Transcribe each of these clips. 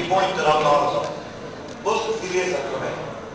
بوينت لو النهارده بص في ليزر كمان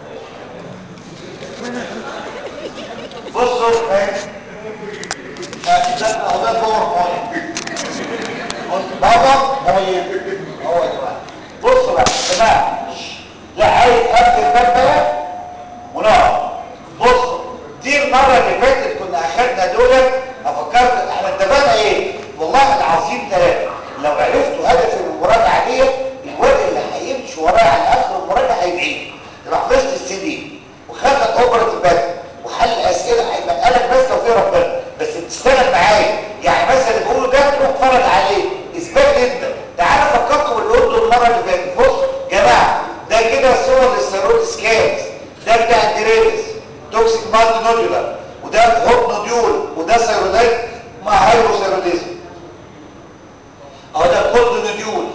بصوا اهي آه، ده هو ده باور بوينت بص بابا ميه هو يا جماعه بصوا بقى يا جماعه لا عايز قبل الباب بقى ونقعد بص دي المره اللي فاتت كنا اخدنا دول افكرت احنا اتفقنا ايه والله العظيم ثلاثه لو عرفتوا هدف المراجعه دي الواد اللي هيمشي ورايا على اخر المراجعه هيدعي يبقى حفظت السي دي وخدت اوبرا الباب وحل اسئله هيبقى لك بس لو في ربنا بس بتشتغل معايا يعني مثلا اللي بقوله ده تروح تتفرج عليه اثبات جدا تعالى افكركم باللي قلته المره اللي فاتت بص يا جماعه ده كده صور للسيروت سكانز ده بتاع الدريفز توكسيك مالتي نودولار وده هوب نوديول وده سيرودايت مع هايبوثيروديزم اهو ده كولد نوديول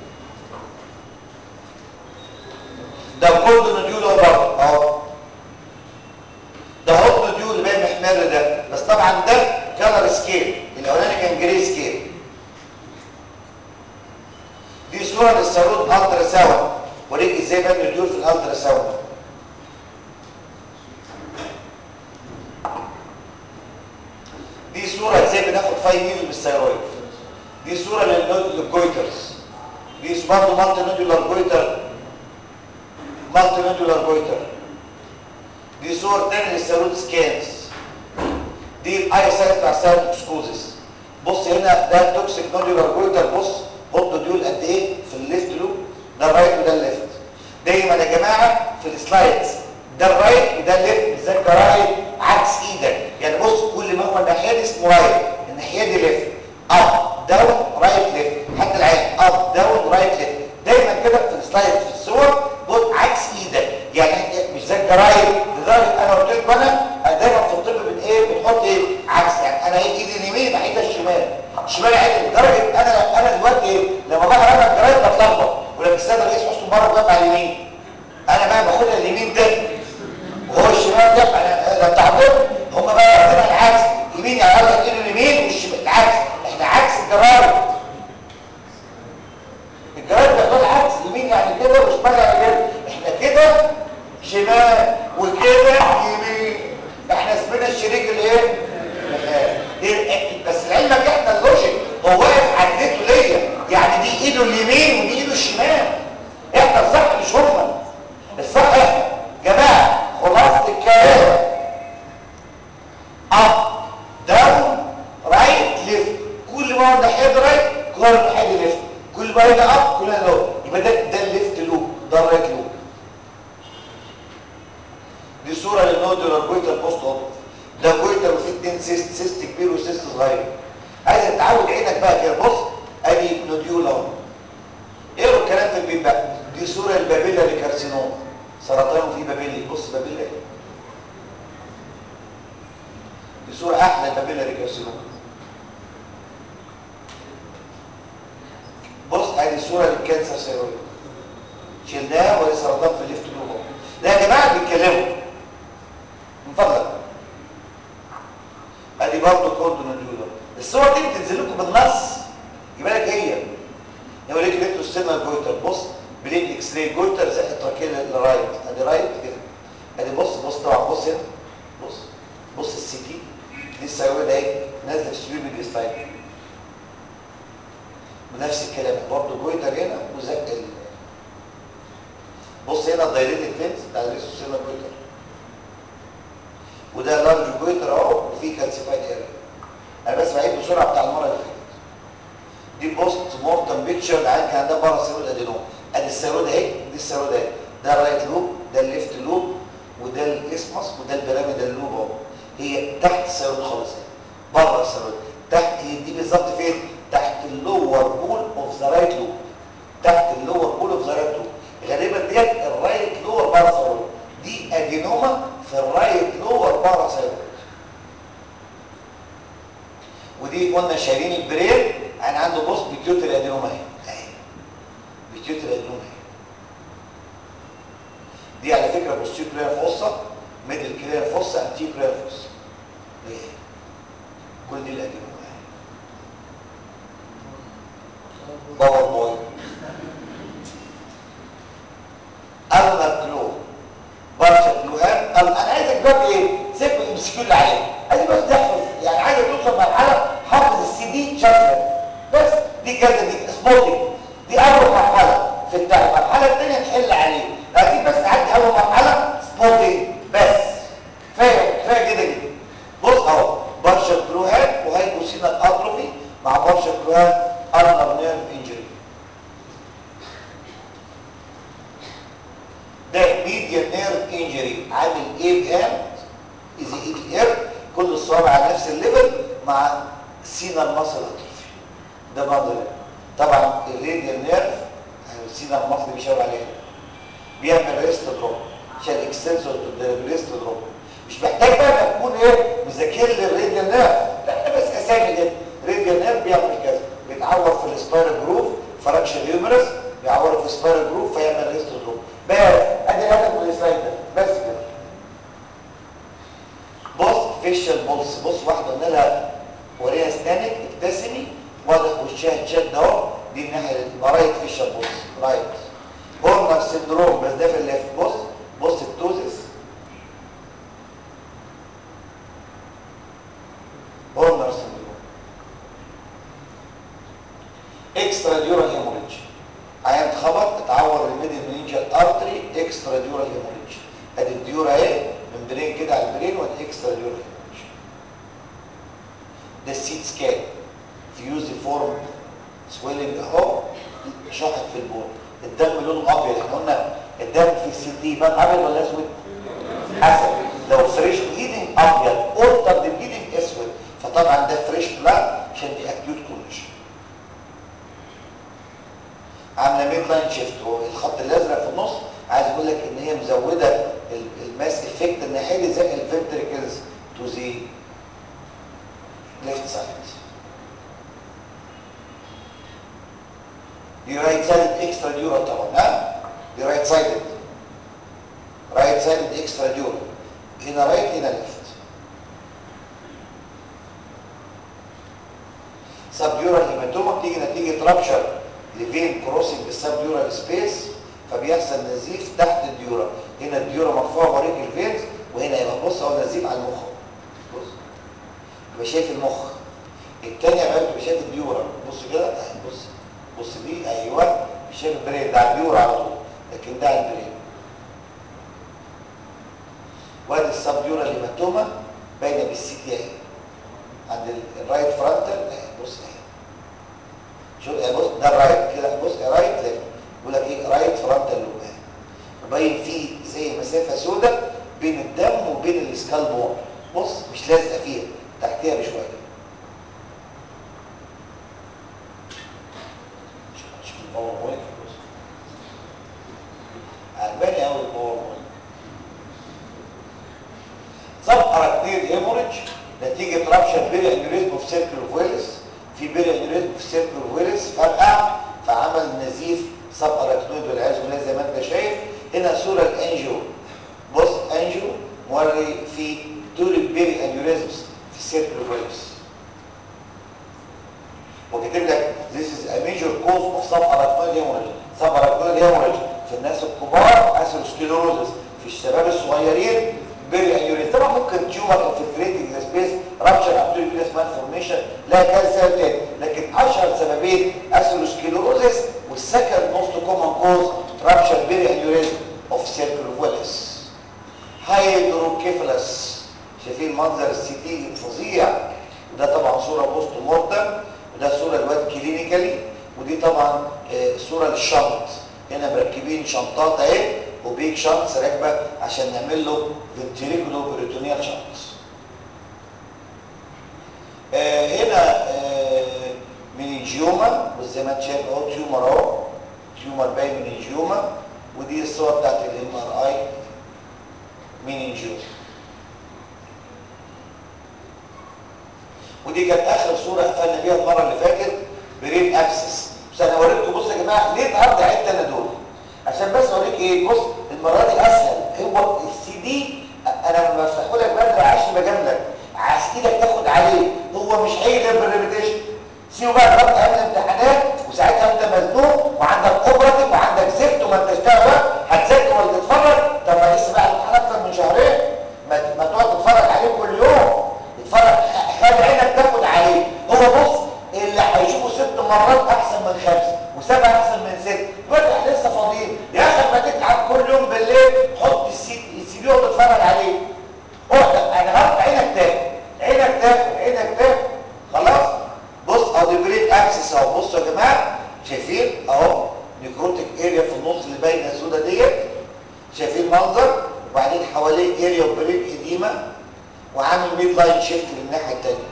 ده كولد نوديول اهو برضه اهو ده هوب نوديول باين محمر ده بس طبعا ده كلر سكيل الاولاني كان جري سكيل دي صوره للسيروت الترا ساوند وريك ازاي بان نوديول في الالترا ساوند دي صورة ازاي بناخد فاي نيدل بالثيرويد دي صورة للجويترز دي برضه مالتي نودولار جويتر مالتي نودولار جويتر دي صور تاني للثيرويد سكانز دي الاي سايت بتاع الثيرويد بص هنا ده التوكسيك نودولار جويتر بص حط ديول قد ايه في الليفت لوب ده الرايت وده الليفت دايما يا جماعه في السلايدز ده الرايت وده الليفت ازاي رايت عكس ايدك يعني بص كل ما هو الناحيه دي اسمه رايت الناحيه دي ليفت اب داون رايت ليفت حتى العين اب داون رايت ليفت دايما كده في السلايد في الصور بص عكس ايدك يعني مش زي الجرايد لدرجه انا قلت لكم انا دايما في الطب بن ايه بنحط ايه عكس يعني انا ايدي اليمين يبقى ايدي الشمال الشمال عدل لدرجه انا انا دلوقتي ايه لما باجي اقرا الجرايد بتلخبط ولما السيد الرئيس حسني مبارك واقف على اليمين انا بقى باخدها اليمين ده وهو الشمال ده انا ده بتاع الطب هم بقى ياخدها العكس يمين يعني قال لك اليمين والشمال العكس احنا عكس الجرايد الجرايد بياخدها العكس يمين يعني كده وشمال يعني كده احنا كده شمال وكده يمين احنا اسمنا الشريك الايه إيه؟ بس لعلمك احنا اللوجيك هو واقف عدته ليا يعني دي ايده اليمين ودي ايده الشمال احنا الصح مش هما الصح احنا جماعه خلاصه الكلام اب داون رايت ليفت كل ما هو الناحيه دي رايت كل ما الناحيه دي ليفت كل ما هنا اب كل ما لو يبقى ده ده الليفت لوب ده الرايت لوب دي صوره للنودولار جويتر بوست اوب ده جويتر وفيه اتنين سيست سيست كبير وسيست صغير عايز تعود عينك بقى كده بص ادي نوديول اهو اقروا الكلام في البيت بقى دي صوره البابيلا لكارسينوم سرطان وفيه بابيلي بص بابيلا ايه دي صوره احلى البابيلا لكارسينوم بص ادي صوره للكانسر سيرويد شلناها وهي سرطان في الليفت لوب ده يا جماعه بيتكلموا من فضلك ادي برضه كود نوديولا الصور دي بتنزل لكم بالنص يبقى لك هي يقول لك ريترو سينال جويتر بص بلين اكس راي جويتر زائد تراكيل لرايت ادي رايت كده ادي بص بص طبعا بص هنا بص بص السي تي دي الثيرويد اهي نازله في السبيل بالستايل ونفس الكلام برضه جويتر هنا وزق ال بص هنا الدايليتد فينس بتاع الريترو سينال جويتر وده لارج جويتر اهو وفيه كالسيفايد اريا انا بس بعيد بسرعه بتاع المره اللي فاتت دي بوست مورتم بيكتشر العيال كان عندها بره سيرود ادينوم ادي السيرود اهي دي السيرود اهي ده الرايت لوب ده الليفت لوب وده الاسمس وده البيراميدال لوب اهو هي تحت السيرود خالص بره السيرود تحت هي دي بالظبط فين تحت اللور بول اوف ذا رايت لوب تحت اللور بول اوف ذا رايت لوب غالبا ديت الرايت لور بارا دي ادينوما في الرايت لور بارا ودي قلنا شايلين البريل يعني عنده بص بيتيوتر ادينوما اهي اهي بيتيوتر ادينوما اهي دي على فكره بوستيو كلير فوسا ميدل كلير فوسا انتي كلير فوسا اهي كل دي الادينوما اهي باور بوي انا عايزك دلوقتي ايه سيب الامسكيو اللي عليك عايز بس تحفظ يعني عايز توصل مرحله حافظ السي دي شكلا بس دي كذا دي سبوتنج دي اول مرحله في التعليم المرحله الثانيه نحل عليه لكن بس عدي اول مرحله سبوتنج بس كفايه كفايه كده كده بص اهو بارشل كلوهات وهايبوسينال اتروفي مع بارشل كلوهات ارنر نيرف انجري ده ميديا نيرف انجري عامل ايه بهام اذا ايد الاير كل الصوابع على نفس الليفل مع سينال ماسل اتروفي ده منظر طبعا الراديال نيرف السينال ماسل بيشاور عليها بيعمل ريست دروب عشان الاكستنسور ريست دروب مش محتاج بقى انك تكون ايه مذاكر لي الراديال نيرف لا احنا بس اسامي كده راديال نيرف بيعمل كذا بيتعور في السبايرال جروف فراكشر هيومرس بيعور في السبايرال جروف فيعمل ريست دروب بس ادي الهدف من السلايد ده بس كده بص فيشل بولس بص واحده قلنا لها وريها اسنانك ابتسمي واضح وشها اتشد اهو دي الناحيه رايت فيشل بولس رايت هورنر سندروم بس ده في الليفت بص بص التوزس هورنر سندروم اكسترا ديورال هيموريدج عيان اتخبط اتعور الميدل منينجال ارتري اكسترا ديورال هيموريدج ادي الديورا اهي من برين كده على البرين وادي اكسترا ديورال هيموريدج ده السيت سكان فيوزي فورم سويلنج اهو شاحط في البول الدم لونه ابيض احنا قلنا الدم في السي تي يبان ابيض ولا اسود حسب لو فريش بليدنج ابيض اورتر بليدنج اسود فطبعا ده فريش بلاد عشان دي اكيوت كونديشن عامله ميد لاين شيفت هو الخط الازرق في النص عايز اقول لك ان هي مزوده الماس افكت الناحيه دي زي الفنتريكلز تو ذا ليفت سايد دي رايت سايد اكسترا ديورال طبعا ها دي رايت سايد رايت سايد اكسترا ديورال هنا رايت هنا ليفت سب ديورال هيماتوما بتيجي نتيجه رابشر لفين كروسنج السب ديورال سبيس فبيحصل نزيف تحت الديورا هنا الديورا مرفوعه وريك الفينز وهنا يبقى بص اهو نزيف على المخ بص يبقى شايف المخ الثانيه بقى بتبقى شايف الديورا بص كده بص بص دي ايوه مش شايف البرين ده على الديورا على طول لكن ده على البرين وادي السب ديورال هيماتوما باينه بالسي تي اهي عند الرايت فرونتال اهي بص اهي شوف بص ده الرايت كده بص رايت ليفت بيقول لك ايه رايت فرونتال لوب وباين فيه زي مسافه سوداء بين الدم وبين السكال بون بص مش لازقه فيها تحتيها بشويه شوف شوف الباور بوينت بص عجباني قوي الباور بوينت سب اراكنيد هيموريدج نتيجه رابشر بيري انيوريزم اوف سيركل فويلس في بيري انيوريزم في سيركل فويلس فرقع فعمل نزيف سب اراكنويد والعياذ بالله زي ما انت شايف هنا صوره الانجيو بص انجيو موري في دوري بيري انيوريزمز في السيركل فويلس وكاتب لك this is a major cause of subarachnoid hemorrhage subarachnoid hemorrhage في الناس الكبار اثيروسكليروزس في الشباب الصغيرين بيري انيوريزم طبعا ممكن تيومر انفلتريتنج ذا سبيس رابشر ابتوري فينس مالفورميشن لا كان سبب تاني لكن اشهر سببين اثيروسكليروزس والسكند موست كومن كوز رابشر بيري انيوريزم اوف سيركل فوليس هايدروكيفالس شايفين منظر السي تي فظيع وده طبعا صوره بوست مورتم وده صوره الواد كلينيكالي ودي طبعا آه، صوره للشنط هنا مركبين شنطات اهي وبيك شنطس راكبه عشان نعمل له فنتريكولو بريتونيال شنطس آه هنا آه منينجيوما وزي ما انت شايف اهو تيومر اهو تيومر باين منينجيوما ودي الصور بتاعت الام ار اي منينجيوما ودي كانت اخر صوره قفلنا بيها المره اللي فاتت برين ابسس بس انا اوريكم بصوا يا جماعه ليه النهارده عدت انا دول عشان بس اوريك ايه بص المره دي اسهل هو السي دي انا لما بفتحه لك بدري عشان بجاملك عايز ايدك تاخد عليه هو مش هيجي بالريبيتيشن سيبه بقى لغايه ايام الامتحانات وساعتها انت مزنوق وعندك اوبراتيف وعندك زفت وما انتش بقى هتذاكر ولا تتفرج طب ما لسه بقى الامتحان اكتر من شهرين اريا في النص اللي باينه السودا ديت شايفين المنظر وبعدين حواليه اريا وبرين اديما وعامل ميد لاين شيفت للناحيه الثانيه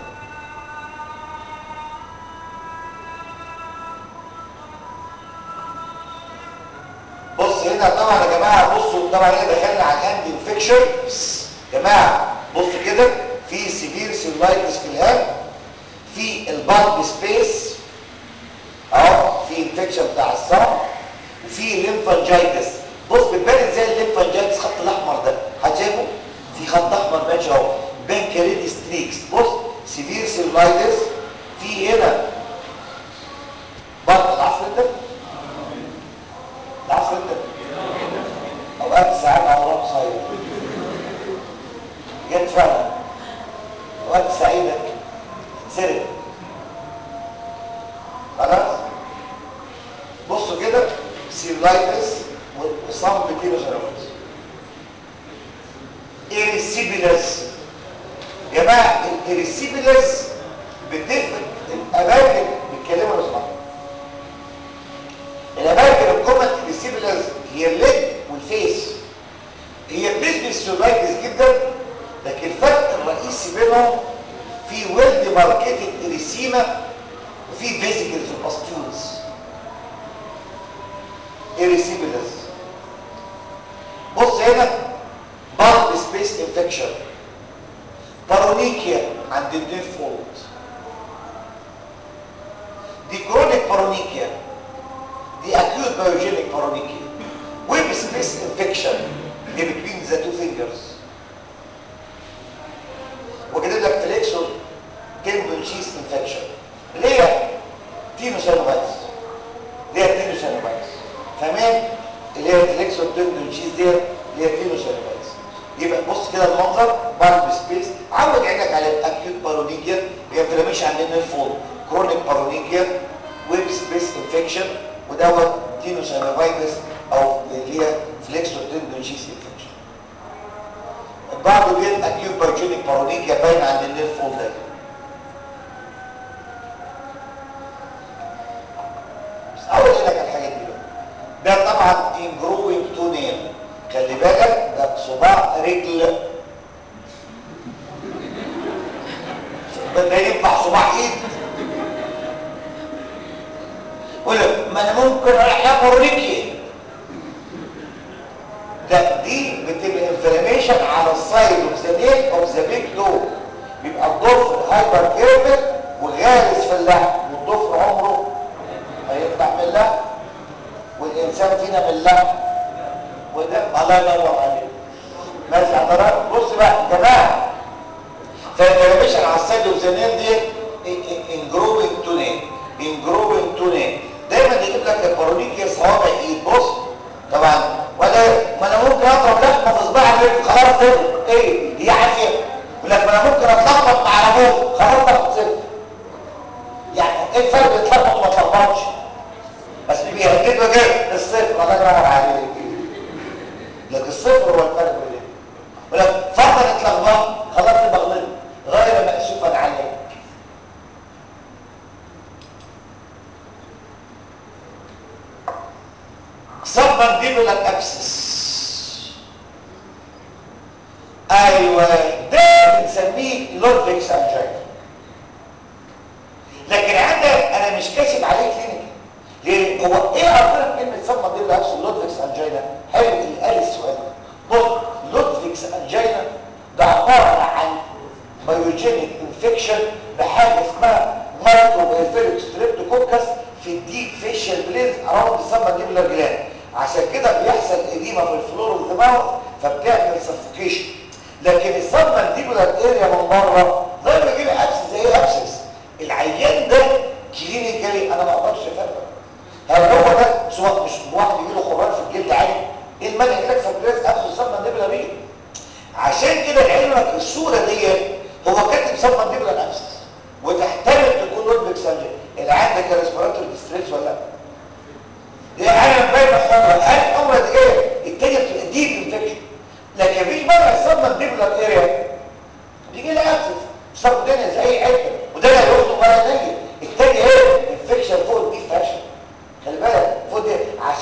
بص هنا طبعا يا جماعه بصوا طبعا هنا دخلنا على الهاند انفكشن جماعه بصوا كده في سيفير سيلايتس في الهاند في البالب سبيس اهو في انفكشن بتاع الصمت وفي ليمفانجايتس بص بتبان ازاي الليمفانجايتس خط الاحمر ده هتشوفه في خط احمر ماشي اهو بانكريت ستريكس بص سيفير سيلايتس في هنا برضه العصر ده العصر ده اوقات ساعات اوراق قصيره جت فعلا اوقات سعيده سرق خلاص بصوا كده سيلايتس وصام بتيروسيروس ايريسيبيلس جماعه الايريسيبيلس بتفرق الاماكن بيتكلموا اسمها الاماكن الكومن ايريسيبيلس هي الليد والفيس هي بتشبه السيلايتس جدا لكن الفرق الرئيسي بينهم في ويل ديماركيتد اريسيما وفي فيزيكلز وباستولز اريسيبيلز بص هنا بالب سبيس انفكشن بارونيكيا عند النيرف فولد دي كرونيك بارونيكيا دي اكيوت بايوجينيك بارونيكيا ويب سبيس انفكشن دي بتوين ذا تو فينجرز وكاتب لك فليكسور تندون شيس انفكشن اللي هي تينوسينوفايتس اللي هي تينوسينوفايتس فاهمين اللي هي فليكسور تندون شيس دي اللي هي تينوسينوفايتس يبقى بص كده المنظر بالب سبيس عود عينك على الاكيوت بارونيكيا هي انفلاميشن عند النيرفول كرونيك بارونيكيا ويب سبيس انفكشن ودوت تينوسينوفايتس او اللي هي فليكسور تندون شيس انفكشن بعضه بين اكيوت بايوجينيك بارونيكيا باين عند النيرف فول ده بس اول لك الحاجات دي بقى ده طبعا انجروينج تو نيل خلي بالك ده صباع رجل ده ينفع صباع ايد يقول لك ما انا ممكن اروح بارونيكيا ده دي بتبقى انفلاميشن على السايد اوف ذا نيك اوف ذا بيج لو بيبقى الضفر هايبر كيرفل وغارس في اللحم والضفر عمره هيطلع من اللحم والانسان فينا من اللحم وده الله ينور عليك ماشي حضرتك بص بقى يا جماعه فالانفلاميشن على السايد اوف ذا نيك دي انجروينج تو نيك انجروينج تو نيك دايما يجيب لك البارونيكيا صوابع ايد بص طبعا ولا ما انا ممكن اضرب لحمه في صباع الرجل خلاص صفر ايه دي عافيه يقول لك ما انا ممكن اتلخبط مع ابوه خلاص تاخد صفر يعني ايه الفرق بين تلخبط وما تلخبطش بس بيهددوا كده الصفر الله ينور عليك لكن الصفر هو الفرق بين يقول لك فرضا اتلخبطت خلاص يبقى غلطت غير مأسوفا عليك submandibular abscess ايوه ده بنسميه لودفيكس انجينا لكن عندك انا مش كاتب عليه كلينيكال ليه هو ايه عرفنا كلمه submandibular abscess لودفيكس انجينا حلو اللي قال السؤال بص لودفيكس انجينا ده عباره عن بايوجينيك انفكشن بحاجه اسمها مايكرو بيرفيريك ستريبتوكوكس في الديب فيشال بليز اراوند السبمنديبولار جلاند عشان كده بيحصل اديمه في الفلور اوف ذا ماوث فبتعمل سفوكيشن لكن السبمنديبولار اريا من بره زي ما يجيب ابسس زي ابسس العيان ده كلينيكالي انا ما اقدرش افرق هل هو ده سواء مش واحد يجي له خراج في الجلد عادي ايه المانع يجيلك سبريس ابسس السبمنديبولار ريج عشان كده لعلمك الصوره دي هو كاتب سبمنديبولار ابسس وتحتمل تكون لودفيك سانجي اللي عندك ريسبيراتوري ديستريس ولا لا دي حاجه باينه حمراء هل الحمراء دي جايه التانيه بتبقى ديب انفكشن لكن مفيش مره الصدمه الديبلر اريا بيجي لها ابسس صار الدنيا زي اي حته وده اللي هيخرج مره ثانيه التاني ايه انفكشن فوق الديب فاشن خلي بالك فوق دي عشان كده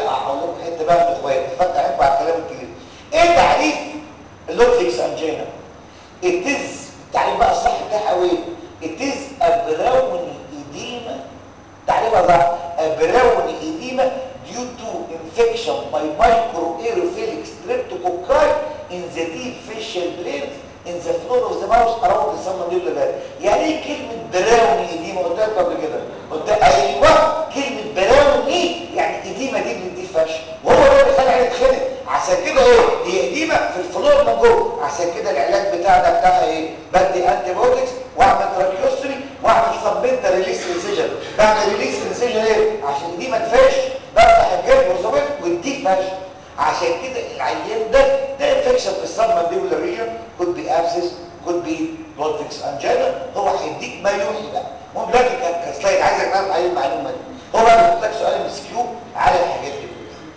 اقول لكم حته بقى من الاخوات فتح عينكم على الكلام الكبير ايه تعريف اللوتفيكس انجينا التز التعريف بقى الصح بتاعها ايه التز ابراون ايديما تعريفها صح ابراون ايديما due to infection by microaerophilic streptococci in the deep facial brains in the floor of the mouth around the submandibular gland يعني ايه كلمه براون ايديما قلت لكم قبل كده قلت ايوه كلمه براون ايه يعني ايديما دي من دي فشل وهو ده اللي خلى عيني تخنق عشان كده ايه هي ايديما في الفلور من جوه عشان كده العلاج بتاعنا بتاعها ايه بدي انتي بايوتكس واعمل تراكيوستري واعمل سبمنتال ريليس انسيجن بعمل ريليس انسيجن ايه عشان ايديما تفش بفتح الجلد وصبت ودي فش عشان كده العيان ده ده انفكشن في السبمنديبولار ريجن كود بي ابسس كود بي لوتفيكس انجينا هو هيديك ما يوحي بقى هو دلوقتي كسلايد عايزك تعرف عليه المعلومه دي هو بقى بيحط لك سؤال ام اس كيو على الحاجات دي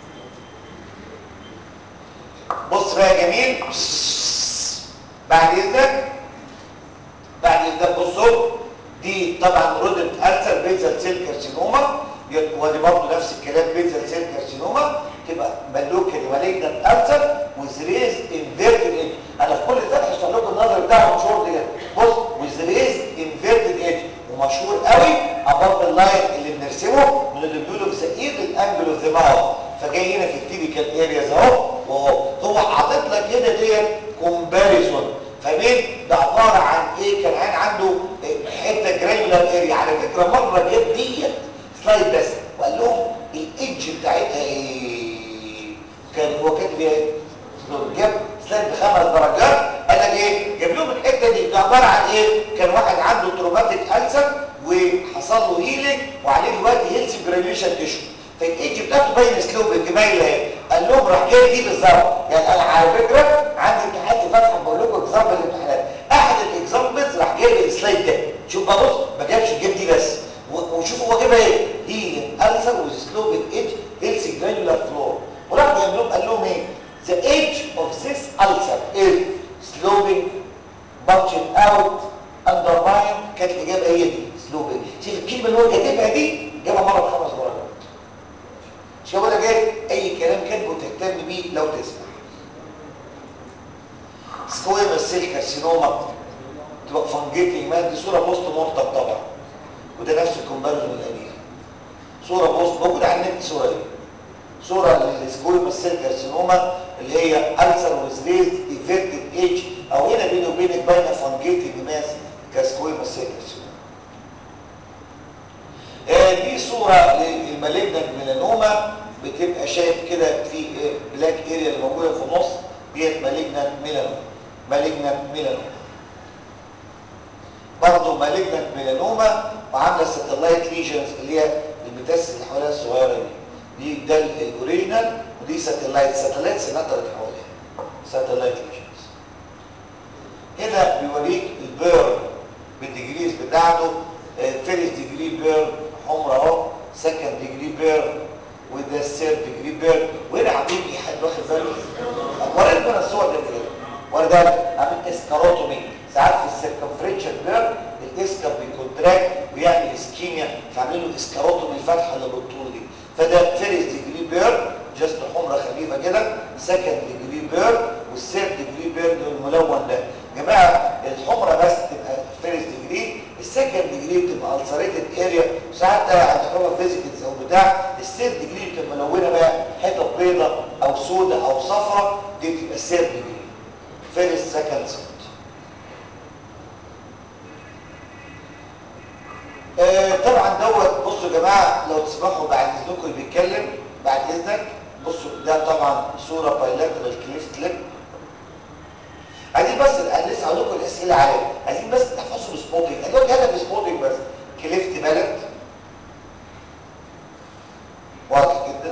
بص بقى يا جميل بعد اذنك بعد اذنك بصوا دي طبعا رودنت السر بيزل سيل كارسينوما ودي برضه نفس الكلام بيزل سيل كارسينوما تبقى ملوكه مالجنت السر وزريز انفيرتد ايدج انا في كل ده هشرح لكم النظر بتاعهم شورت كده بص وزريز انفيرتد ايدج ومشهور قوي اباف اللاين اللي بنرسمه من اللي بيقولوا في ايد الانجل اوف ذا ماوث فجاي هنا في التيبيكال ارياز اهو وهو هو حاطط لك هنا ديت كومباريزون فمين ده عباره عن ايه كان عين عنده حته جرانيولار اريا على فكره مره جاب ديت سلايد بس وقال لهم الايدج بتاعتها ايه كان هو كاتب ايه جاب سلايد بخمس درجات قال لك ايه جاب لهم الحته دي ده عباره عن ايه كان واحد عنده تروماتيك ألسر وحصل له هيلينج وعليه دلوقتي هيلث جرانيوليشن تيشو فالايدج بتاعته باين سلوبنج باين اهي قال لهم راح جاي دي بالظبط يعني انا على فكره عندي امتحانات فاتحه بقول لكم اكزامبل الامتحانات احد الاكزامبلز راح جايب السلايد ده شوف بقى بص ما جابش الجيب دي بس وشوف هو جايبها ايه هي السر وسلوبنج ايدج هيلث جرانيولار فلور وراح جايب لهم قال لهم ايه the age of this ulcer is sloping bulging out undermine كانت الاجابه هي دي sloping شوف الكلمه اللي هو كاتبها دي جابها مره بخمس درجات مش بقول لك ايه اي كلام كاتبه تهتم بيه لو تسمع سكويما سيل كارسينوما تبقى فانجيتنج مان دي صوره بوست مورتم طبعا وده نفس الكومباريزون القديم صوره بوست موجوده على النت صوره دي صوره للسكويما سيل كارسينوما اللي هي ألسر وزريز ايفيرتد ايج او هنا بيني وبينك باينه فانجيتنج ماس كسكويما سيل كارسينوما دي صورة للمالجنت ميلانوما بتبقى شايف كده في بلاك اريا اللي موجودة في النص ديت مالجنت ميلانوما مالجنت ميلانوما برضه مالجنت ميلانوما وعامله ساتلايت ليجنز اللي هي المتس اللي حواليها الصغيره دي دي ده الاوريجينال ودي ساتلايت ساتلايت سنترت حواليها ساتلايت ليجنز هنا بيوريك البيرن بالديجريز بتاعته فيرست ديجري بيرن حمرا اهو سكند ديجري بيرن وده الثيرد ديجري بيرن وهنا عاملين ايه حد واخد باله وريت من الصور دي كده ورده عاملين اسكاروتومي ساعات في السيركمفرنشال بيرن الاسكر بيكونتراكت ويعمل اسكيميا فعاملين له اسكاروتومي الفتحه اللي بالطول دي فده فيرست ديجري بيرن جاست حمرا خفيفه كده سكند ديجري بيرن والثيرد ديجري بيرن الملون ده يا جماعه الحمرا بس تبقى فيرست ديجري السكند ديجري بتبقى السريتد اريا ساعات هتحطها فيزيكلز او بتاع الثيرد ديجري بتبقى ملونه بقى حتت بيضه او سوداء او صفراء دي بتبقى الثيرد ديجري فيرست سكند ثيرد آه طبعا دوت بصوا يا جماعه لو تسمحوا بعد اذنكم اللي بيتكلم بعد اذنك بصوا ده طبعا صوره بايلاترال كليف كليب عايزين بس لسه هقول لكم الاسئله عليه عايزين بس تحفظوا السبوتنج انا دلوقتي هدف سبوتنج بس كليفت بلد واضح جدا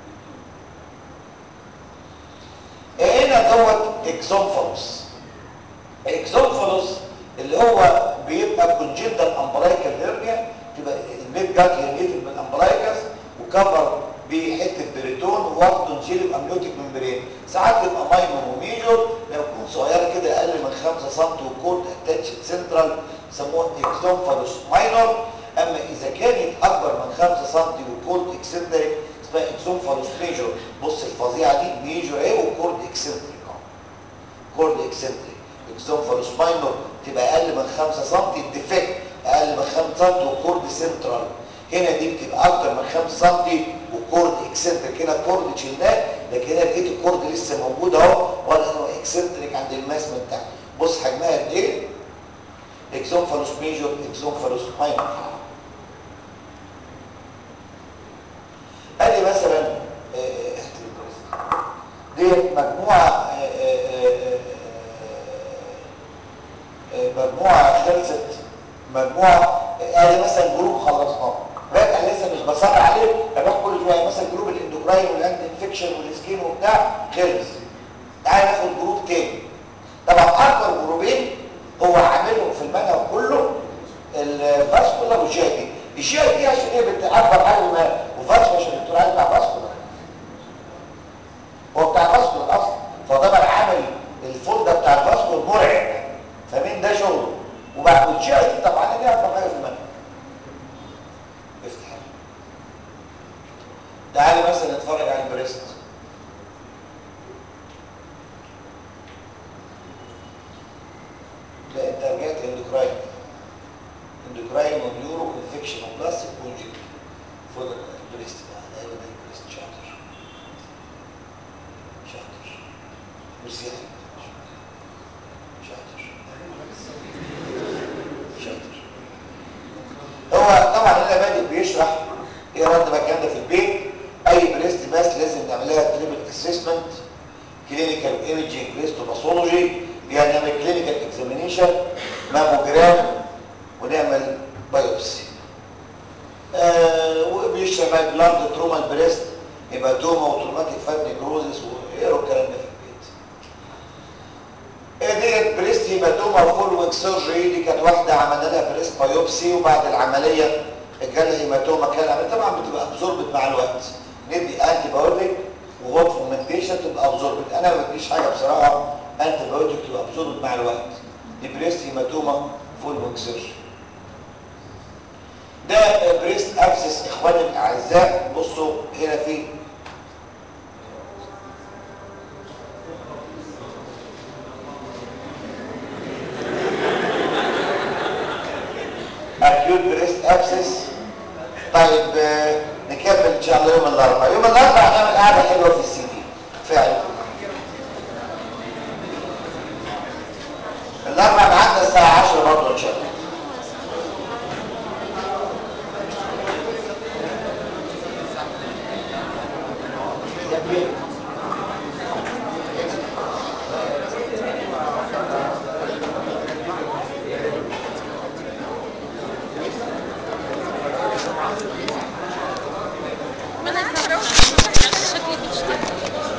هنا دوت اكزومفالوس الاكزومفالوس اللي هو بيبقى كونجنتال امبلايكال هيرنيا تبقى الميد جات هيرنيتد بالامبلايكس وكفر بحته بريتون وواخده نشيل امنيوتيك ممبرين ساعات تبقى ماينور وميجور لو تكون صغيره كده اقل من 5 سم وكورد اتاتشد سنترال يسموها اكزومفالوس ماينور اما اذا كانت اكبر من 5 سم وكورد اكسنتريك اسمها اكزومفالوس ميجور بص الفظيعه دي ميجور ايه وكورد اكسنتريك كورد اكسنتريك اكزومفالوس ماينور تبقى اقل من 5 سم الديفكت اقل من 5 سم وكورد سنترال هنا دي بتبقى اكتر من 5 سم وكورد اكسنتريك هنا كورد شلناه لكن هنا لقيت الكورد لسه موجود اهو وانا هنا اكسنتريك عند الماس من تحت بص حجمها قد ايه اكزومفالوس ميجور اكزومفالوس ماينور ادي مثلا دي مجموعه مجموعه خلصت مجموعه ادي مثلا جروب خلصناه بقى انا لسه مش بصر عليه اروح كل شويه مثلا جروب الاندوكراين والاند انفكشن والسكين وبتاع خلص تعالى ناخد جروب تاني طبعا اكبر جروبين هو عاملهم في المنهج كله الفاسكولار والجي دي الجي دي عشان هي بتعبر حجم وفاسكولار عشان الدكتور عايز بتاع فاسكولار هو بتاع فاسكولار اصلا فطبعا عامل الفولدر بتاع الفاسكولار مرعب فمين ده شغله وبعد والجي دي طبعا دي اكبر حاجه في المنهج افتح تعالى مثلا نتفرج على البريست لا انت رجعت الاندوكراين اندوكراين ونيورو انفكشن وبلاستيك كونجكت فوق البريست بقى ايوه ده البريست شاطر شاطر ميرسي شاطر شاطر هو طبعا هنا بادئ بيشرح ايه رد بقى الكلام ده في البيت اي بريست ماس لازم نعملها كلينيكال اسسمنت كلينيكال ايمجينج هيستوباثولوجي يعني نعمل كلينيكال اكزامينيشن ماموجرام ونعمل بايوبسي آه وبيشرح بقى بلاد تروما البريست يبقى توما وتروماتيك فات نيكروزس ويقروا الكلام ده في البيت ايه ديت بريست هيماتوما فولوينج سيرجري دي كانت واحده عملنا لها بريست بايوبسي وبعد العمليه جالها هيماتوما كان طبعا بتبقى ابزوربت مع الوقت ندي انتي بايوتيك وهوت فومنتيشن تبقى ابزوربت انا ما بديش حاجه بصراحه انتي بايوتيك تبقى ابزوربت مع الوقت دي بريست هيماتوما فولوينج سيرجري ده بريست ابسس اخواني الاعزاء بصوا هنا في اكيوت بريست ابسس طيب آه، نكمل ان شاء الله يوم الاربعاء يوم الاربعاء هنعمل قعده حلوه في السي دي فعلا الاربعاء معانا الساعه 10 برضه ان شاء الله ما انا عارفه شكلي بتشتكي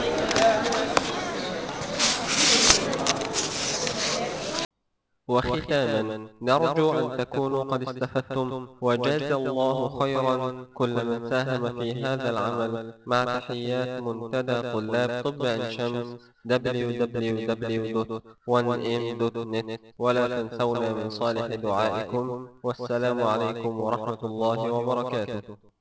وختاما نرجو أن تكونوا قد استفدتم وجاز الله خيرا كل من ساهم في هذا العمل مع تحيات منتدى طلاب طب عين شمس www.1m.net ولا تنسونا من صالح دعائكم والسلام عليكم ورحمة الله وبركاته